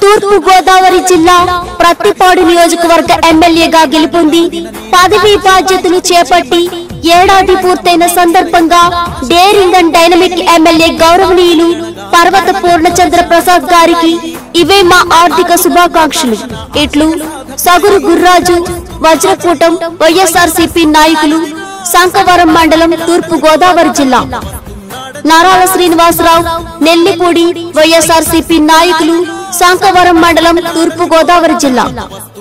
తూర్పు గోదావరి జిల్లా ప్రత్తిపాడు నియోజకవర్గ ఎమ్మెల్యేగా గెలుపొంది పదవీ బాధ్యతలు చేపట్టి ఏడాది పూర్తయిన సందర్భంగా డేరింగ్ అండ్ డైనమిక్ ఎమ్మెల్యే గౌరవనీయులు పర్వత పూర్ణచంద్ర ప్రసాద్ గారికి ఇవే మా ఆర్థిక శుభాకాంక్షలు ఇట్లు సగురు గుర్రాజు వజ్రకూటం వైఎస్ఆర్సీపీ నాయకులు శంఖవరం మండలం తూర్పు గోదావరి జిల్లా నారాల శ్రీనివాసరావు నెల్లిపూడి వైఎస్ఆర్సీపీ నాయకులు శంఖవరం మండలం తూర్పు గోదావరి జిల్లా